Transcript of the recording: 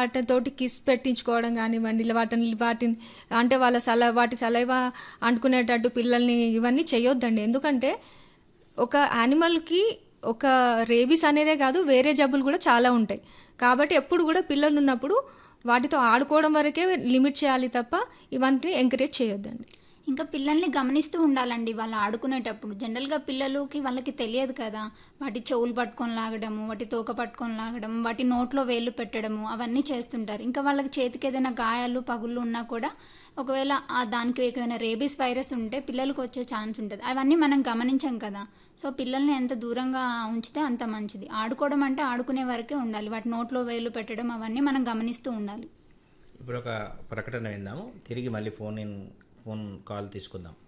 వాటితోటి కిస్ పెట్టించుకోవడం కానివ్వండి ఇలా వాటిని వాటిని అంటే వాళ్ళ సల వాటి సలైవా అంటుకునేటట్టు పిల్లల్ని ఇవన్నీ చేయొద్దండి ఎందుకంటే ఒక యానిమల్కి ఒక రేబీస్ అనేదే కాదు వేరే జబ్బులు కూడా చాలా ఉంటాయి కాబట్టి ఎప్పుడు కూడా పిల్లలు ఉన్నప్పుడు వాటితో ఆడుకోవడం వరకే లిమిట్ చేయాలి తప్ప ఇవన్నీ ఎంకరేజ్ చేయొద్దండి ఇంకా పిల్లల్ని గమనిస్తూ ఉండాలండి వాళ్ళు ఆడుకునేటప్పుడు జనరల్గా పిల్లలకి వాళ్ళకి తెలియదు కదా వాటి చెవులు పట్టుకొని లాగడము వాటి తోక పట్టుకొని లాగడం వాటి నోట్లో వేళ్ళు పెట్టడము అవన్నీ చేస్తుంటారు ఇంకా వాళ్ళకి చేతికి ఏదైనా గాయాలు పగుళ్ళు ఉన్నా కూడా ఒకవేళ ఆ దానికి ఏమైనా రేబీస్ వైరస్ ఉంటే పిల్లలకు వచ్చే ఛాన్స్ ఉంటుంది అవన్నీ మనం గమనించాం కదా సో పిల్లల్ని ఎంత దూరంగా ఉంచితే అంత మంచిది ఆడుకోవడం అంటే ఆడుకునే వరకే ఉండాలి వాటి నోట్లో వేళ్ళు పెట్టడం అవన్నీ మనం గమనిస్తూ ఉండాలి ఇప్పుడు ఒక ప్రకటన విందాము తిరిగి మళ్ళీ ఫోన్ ఇన్ ఫోన్ కాల్ తీసుకుందాం